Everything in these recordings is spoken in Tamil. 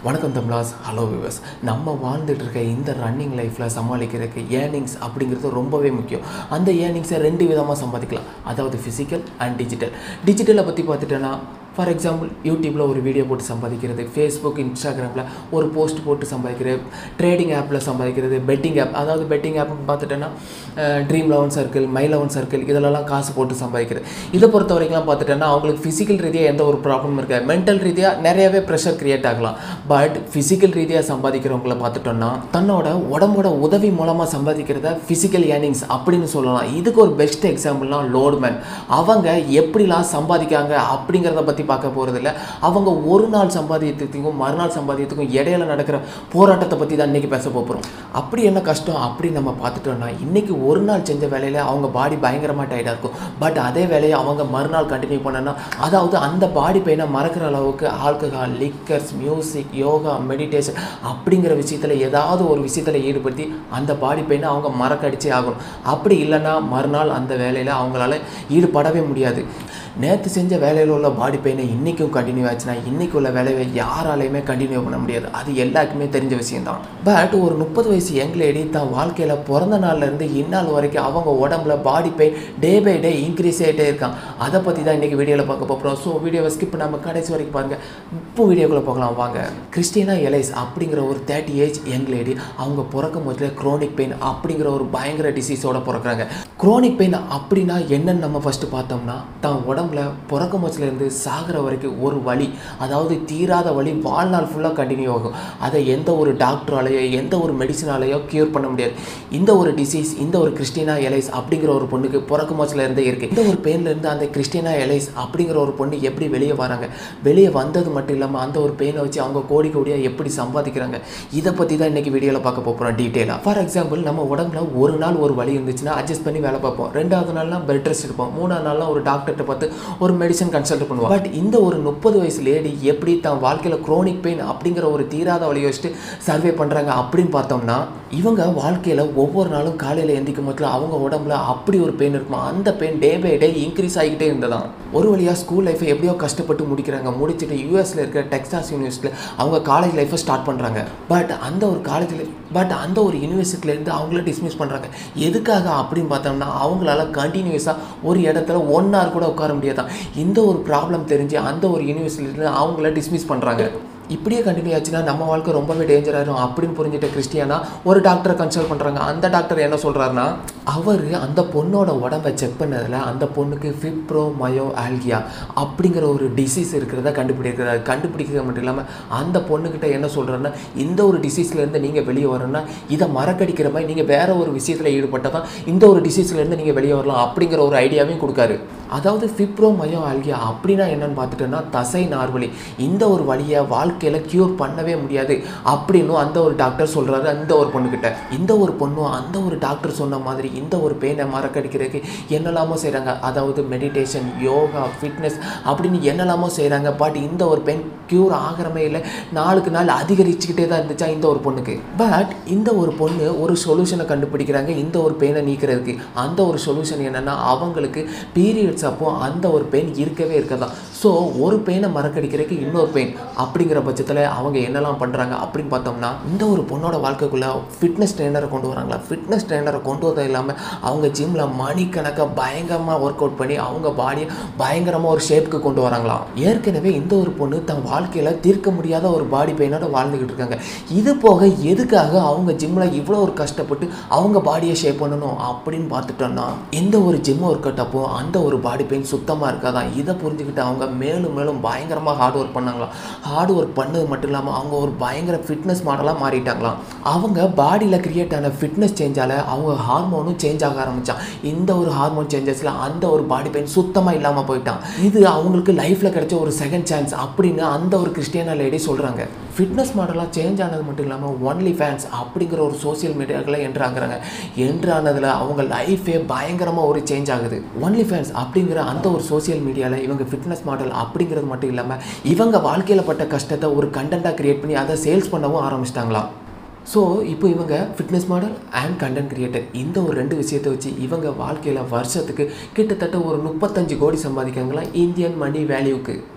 வணக்கம் தமிழாஸ் ஹலோ விவஸ் நம்ம வாழ்ந்துட்டு இருக்க இந்த ரன்னிங் லைஃப்பில் சமாளிக்கிறதுக்கு ஏர்னிங்ஸ் அப்படிங்கிறது ரொம்பவே முக்கியம் அந்த ஏர்னிங்ஸை ரெண்டு விதமாக சம்பாதிக்கலாம் அதாவது ஃபிசிக்கல் அண்ட் டிஜிட்டல் டிஜிட்டலை பற்றி பார்த்துட்டோன்னா ஃபார் எக்ஸாம்பிள் யூடியூப்பில் ஒரு வீடியோ போட்டு சம்பாதிக்கிறது ஃபேஸ்புக் இன்ஸ்டாகிராமில் ஒரு போஸ்ட் போட்டு சம்பாதிக்கிறது ட்ரேடிங் ஆப்பில் சம்பாதிக்கிறது பெட்டிங் ஆப் அதாவது பெட்டிங் ஆப் பார்த்துட்டோன்னா dream eleven circle my eleven circle இதிலலாம் காசு போட்டு சம்பாதிக்கிறது இதை பொறுத்த வரைக்கும் பார்த்துட்டோன்னா அவங்களுக்கு ஃபிசிக்கல் ரீதியாக எந்த ஒரு ப்ராப்ளமும் இருக்காது மென்டல் ரீதியாக நிறையவே ப்ரெஷர் கிரியேட் ஆகலாம் பட் ஃபிசிக்கல் ரீதியாக சம்பாதிக்கிறவங்கள பார்த்துட்டோன்னா தன்னோட உடம்போட உதவி மூலமாக சம்பாதிக்கிறத ஃபிசிக்கல் ஏர்னிங்ஸ் அப்படின்னு சொல்லலாம் இதுக்கு ஒரு பெஸ்ட் எக்ஸாம்பிள்னா லோட்மேன் அவங்க எப்படிலாம் சம்பாதிக்காங்க அப்படிங்கிறத பற்றி பார்க்க போகிறதில்ல அவங்க ஒரு நாள் சம்பாதியத்துக்கும் மறுநாள் சம்பாதியத்துக்கும் இடையில நடக்கிற போராட்டத்தை பற்றி தான் இன்றைக்கி பேச போகிறோம் அப்படி என்ன கஷ்டம் அப்படி நம்ம பார்த்துட்டோம்னா இன்றைக்கி ஒரு நாள் செஞ்ச வேலையில் அவங்க பாடி பயங்கரமாக டயர்டாக இருக்கும் பட் அதே வேலையை அவங்க மறுநாள் கண்டினியூ பண்ணனா அதாவது அந்த பாடி பெயினை மறக்கிற அளவுக்கு alcohol liquors music yoga meditation அப்படிங்கிற விஷயத்தில் ஏதாவது ஒரு விஷயத்தில் ஈடுபடுத்தி அந்த பாடி பெயினை அவங்க மறக்கடிச்சே ஆகணும் அப்படி இல்லைன்னா மறுநாள் அந்த வேலையில் அவங்களால ஈடுபடவே முடியாது நேற்று செஞ்ச வேலையில் உள்ள பாடி பெயினை இன்றைக்கும் கண்டினியூ ஆச்சுன்னா இன்றைக்கி உள்ள வேலையை யாராலையுமே கண்டினியூ பண்ண முடியாது அது எல்லாருக்குமே தெரிஞ்ச விஷயம்தான் பட் ஒரு முப்பது வயசு யங் லேடி தான் வாழ்க்கையில் பிறந்த நாள்லேருந்து இந்நாள் வரைக்கும் அவங்க உடம்புல body pain day by day increase ஆகிட்டே இருக்கான் அதை பற்றி தான் இன்றைக்கி வீடியோவில் பார்க்க போகிறோம் ஸோ வீடியோவை ஸ்கிப் நம்ம கடைசி வரைக்கும் பாருங்கள் இப்போ வீடியோக்குள்ளே போகலாம் வாங்க கிறிஸ்டினா எலைஸ் அப்படிங்கிற ஒரு தேர்ட்டி ஏஜ் யங் லேடி அவங்க பிறக்கும் போதுல குரோனிக் பெயின் அப்படிங்கிற ஒரு பயங்கர டிசீஸோட பிறக்கிறாங்க குரோனிக் பெயின் அப்படின்னா என்னன்னு நம்ம ஃபஸ்ட்டு பார்த்தோம்னா தான் உடம்புல பிறக்கும் போச்சுலேருந்து சாகிற வரைக்கும் ஒரு வலி அதாவது தீராத வலி வாழ்நாள் ஃபுல்லாக கண்டினியூ ஆகும் அதை எந்த ஒரு டாக்டராலேயோ எந்த ஒரு மெடிசனாலேயோ க்யூர் பண்ண முடியாது இந்த ஒரு டிசீஸ் இந்த ஒரு கிறிஸ்டினா எலைஸ் அப்படிங்கிற ஒரு பொண்ணுக்கு பிறக்கும் போச்சுலேருந்தே இருக்குது இந்த ஒரு பெயின்லேருந்து அந்த கிறிஸ்டினா எலைஸ் அப்படிங்கிற ஒரு பொண்ணு எப்படி வெளியே வராங்க வெளியே வந்தது மட்டும் இல்லாமல் அந்த ஒரு பெயினை வச்சு அவங்க கோடி கோடியாக எப்படி சம்பாதிக்கிறாங்க இதை பற்றி தான் இன்றைக்கி வீடியோவில் பார்க்க போகிறோம் டீட்டெயிலாக ஃபார் எக்ஸாம்பிள் நம்ம உடம்புல ஒரு நாள் ஒரு வலி இருந்துச்சுன்னா அட்ஜஸ்ட் பண்ணி வேலை பார்ப்போம் ரெண்டாவது நாள்லாம் பெட் ரெஸ்ட் எடுப்போம் மூணாவது நாள்லாம் ஒரு டாக்டர்கிட்ட பார்த்து ஒரு மெடிசன் கன்சல்ட் பண்ணுவோம் பட் இந்த ஒரு முப்பது வயசு லேடி எப்படி தான் வாழ்க்கையில் குரோனிக் பெயின் அப்படிங்கிற ஒரு தீராத வழியை வச்சுட்டு சர்வே பண்ணுறாங்க அப்படின்னு பார்த்தோம்னா இவங்க வாழ்க்கையில் ஒவ்வொரு நாளும் காலையில் எந்திக்கும் போது அவங்க உடம்புல அப்படி ஒரு பெயின் இருக்குமா அந்த pain day by day increase ஆகிக்கிட்டே இருந்ததான் ஒரு வழியாக ஸ்கூல் லைஃப்பை எப்படியோ கஷ்டப்பட்டு முடிக்கிறாங்க முடிச்சுட்டு யூஎஸில் இருக்கிற டெக்ஸாஸ் யூனிவர்சிட்டியில் அவங்க காலேஜ் லைஃப்பை ஸ்டார்ட் பண்ணுறாங்க பட் அந்த ஒரு காலேஜில் பட் அந்த ஒரு யூனிவர்சிட்டிலேருந்து அவங்கள டிஸ்மிஸ் பண்ணுறாங்க எதுக்காக அப்படின்னு பார்த்தோம்னா அவங்களால கண்டினியூஸாக ஒரு இடத்துல ஒன் ஹவர் கூட உட்கார முடியாதான் இந்த ஒரு ப்ராப்ளம் தெரிஞ்சு அந்த ஒரு யூனிவர்சிட்டிலேருந்து அவங்கள டிஸ்மிஸ் பண்ணுறாங்க இப்படியே கண்டினியூ ஆச்சுன்னா நம்ம வாழ்க்கை ரொம்பவே டேஞ்சர் ஆயிரும் அப்படின்னு புரிஞ்சுட்ட கிறிஸ்டியானா ஒரு டாக்டரை கன்சல்ட் பண்ணுறாங்க அந்த டாக்டர் என்ன சொல்கிறாருன்னா அவர் அந்த பொண்ணோட உடம்பை செக் பண்ணதில் அந்த பொண்ணுக்கு ஃபிப்ரோ மயோ ஆல்கியா அப்படிங்கிற ஒரு டிசீஸ் இருக்கிறத கண்டுபிடிக்கிறாரு கண்டுபிடிக்கிறது மட்டும் இல்லாமல் அந்த பொண்ணுக்கிட்ட என்ன சொல்கிறாருன்னா இந்த ஒரு டிசீஸ்லேருந்து நீங்கள் வெளியே வரணும்னா இதை மறக்கடிக்கிற மாதிரி நீங்கள் வேற ஒரு விஷயத்தில் ஈடுபட்டால் தான் இந்த ஒரு டிசீஸ்லேருந்து நீங்கள் வெளியே வரலாம் அப்படிங்கிற ஒரு ஐடியாவையும் கொடுக்காரு அதாவது ஃபிப்ரோ மயோ ஆல்கியா அப்படின்னா என்னன்னு பார்த்துட்டோன்னா தசை நார்வலி இந்த ஒரு வழியை வாழ்க்கையில் க்யூர் பண்ணவே முடியாது அப்படின்னும் அந்த ஒரு டாக்டர் சொல்கிறாரு அந்த ஒரு பொண்ணுக்கிட்ட இந்த ஒரு பொண்ணும் அந்த ஒரு டாக்டர் சொன்ன மாதிரி இந்த ஒரு பெயினை மறக்கடிக்கிறதுக்கு என்னெல்லாமோ செய்கிறாங்க அதாவது மெடிடேஷன் யோகா ஃபிட்னஸ் அப்படின்னு என்னெல்லாமோ செய்கிறாங்க பட் இந்த ஒரு பெயின் க்யூர் ஆகிறமே இல்லை நாளுக்கு நாள் அதிகரிச்சுக்கிட்டே தான் இருந்துச்சா இந்த ஒரு பொண்ணுக்கு பட் இந்த ஒரு பொண்ணு ஒரு சொல்யூஷனை கண்டுபிடிக்கிறாங்க இந்த ஒரு பெயினை நீக்கிறதுக்கு அந்த ஒரு சொல்யூஷன் என்னென்னா அவங்களுக்கு பீரியட்ஸ் அப்போ அந்த ஒரு பெயின் இருக்கவே இருக்கதான் ஸோ ஒரு பெயினை மறக்கடிக்கிறதுக்கு இன்னொரு பெயின் அப்படிங்கிற பட்சத்தில் அவங்க என்னெல்லாம் பண்ணுறாங்க அப்படின்னு பார்த்தோம்னா இந்த ஒரு பொண்ணோட வாழ்க்கைக்குள்ளே ஃபிட்னஸ் ட்ரெயினரை கொண்டு வராங்களா ஃபிட்னஸ் ட்ரெயினரை கொண்டு வரதும் இல்லாமல் அவங்க ஜிம்மில் மணிக்கணக்காக பயங்கரமாக ஒர்க் அவுட் பண்ணி அவங்க பாடியை பயங்கரமாக ஒரு ஷேப்புக்கு கொண்டு வராங்களாம் ஏற்கனவே இந்த ஒரு பொண்ணு தன் வாழ்க்கையில் தீர்க்க முடியாத ஒரு பாடி பெயினோட வாழ்ந்துக்கிட்டு இருக்காங்க இது போக எதுக்காக அவங்க ஜிம்மில் இவ்வளோ ஒரு கஷ்டப்பட்டு அவங்க பாடியை ஷேப் பண்ணணும் அப்படின்னு பார்த்துட்டோம்னா இந்த ஒரு ஜிம் ஒர்க் அவுட் அப்போ அந்த ஒரு பாடி பெயின் சுத்தமாக இருக்காதான் இதை புரிஞ்சுக்கிட்டு அவங்க மேலும் மேலும் பயங்கரமாக ஹார்ட் ஒர்க் பண்ணாங்களாம் ஹார்ட் ஒர்க் பண்ணது மட்டும் இல்லாமல் அவங்க ஒரு பயங்கர ஃபிட்னஸ் மாடலாக மாறிட்டாங்களாம் அவங்க பாடியில் கிரியேட் ஆன ஃபிட்னஸ் சேஞ்சால் அவங்க ஹார்மோனும் சேஞ்ச் ஆக ஆரம்பித்தான் இந்த ஒரு ஹார்மோன் சேஞ்சஸில் அந்த ஒரு பாடி பெயின் சுத்தமாக இல்லாமல் போயிட்டான் இது அவங்களுக்கு லைஃப்பில் கிடைச்ச ஒரு செகண்ட் சான்ஸ் அப்படின்னு அந்த ஒரு கிறிஸ்டியனா லேடி சொல்கிறாங்க ஃபிட்னஸ் மாடலாக சேஞ்ச் ஆனது மட்டும் இல்லாமல் ஒன்லி ஃபேன்ஸ் அப்படிங்கிற ஒரு சோசியல் மீடியாக்களை என்ட்ராங்கிறாங்க என்ட்ரானதில் அவங்க லைஃபே பயங்கரமாக ஒரு சேஞ்ச் ஆகுது ஒன்லி ஃபேன்ஸ் அப்படிங்கிற அந்த ஒரு சோசியல் மீடியாவில் இவங்க ஃபிட்னஸ் மாடல் அப்படிங்கிறது மட்டும் இல்லாமல் இவங்க வாழ்க்கையில் பட்ட கஷ்டத்தை ஒரு கண்டென்ட்டாக க்ரியேட் பண்ணி அதை சேல்ஸ் பண்ணவும் ஆரம்பிச்சிட்டாங்களாம் ஸோ இப்போ இவங்க fitness model and content creator இந்த ஒரு ரெண்டு விஷயத்தை வச்சு இவங்க வாழ்க்கையில் வருஷத்துக்கு கிட்டத்தட்ட ஒரு முப்பத்தஞ்சு கோடி சம்பாதிக்காங்களாம் இந்தியன் மணி வேல்யூக்கு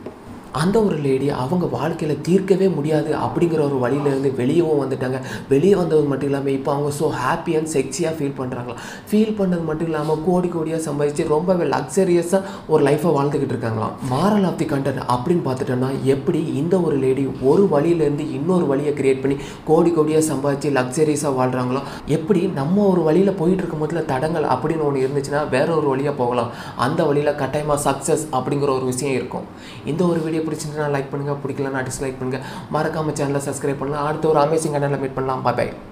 அந்த ஒரு லேடி அவங்க வாழ்க்கையில் தீர்க்கவே முடியாது அப்படிங்கிற ஒரு வழியிலேருந்து வெளியவும் வந்துட்டாங்க வெளியே வந்தது மட்டும் இல்லாமல் இப்போ அவங்க ஸோ ஹாப்பி அண்ட் செக்ஸியாக ஃபீல் பண்ணுறாங்களாம் ஃபீல் பண்ணது மட்டும் இல்லாமல் கோடி கோடியாக சம்பாதிச்சு ரொம்பவே லக்ஸரியஸாக ஒரு லைஃப்பை வாழ்ந்துக்கிட்டு இருக்காங்களாம் மாரல் ஆஃப் தி கண்டென்ட் அப்படின்னு பார்த்துட்டோம்னா எப்படி இந்த ஒரு லேடி ஒரு வழியிலேருந்து இன்னொரு வழியை கிரியேட் பண்ணி கோடி கோடியாக சம்பாதிச்சு லக்ஸரியஸாக வாழ்கிறாங்களோ எப்படி நம்ம ஒரு வழியில் போயிட்டு இருக்கும் போதுல தடங்கள் அப்படின்னு ஒன்று இருந்துச்சுன்னா வேற ஒரு வழியாக போகலாம் அந்த வழியில் கட்டாயமாக சக்ஸஸ் அப்படிங்கிற ஒரு விஷயம் இருக்கும் இந்த ஒரு வீடியோ பிடிச்சிருந்தா லைக் பண்ணுங்கள் பிடிக்கலன்னா டிஸ்லைக் பண்ணுங்கள் மறக்காம சேனலை சப்ஸ்கிரைப் பண்ணலாம் அடுத்த ஒரு அமேசிங் கண்டனில் மீட் பண்ணலாம் பாய்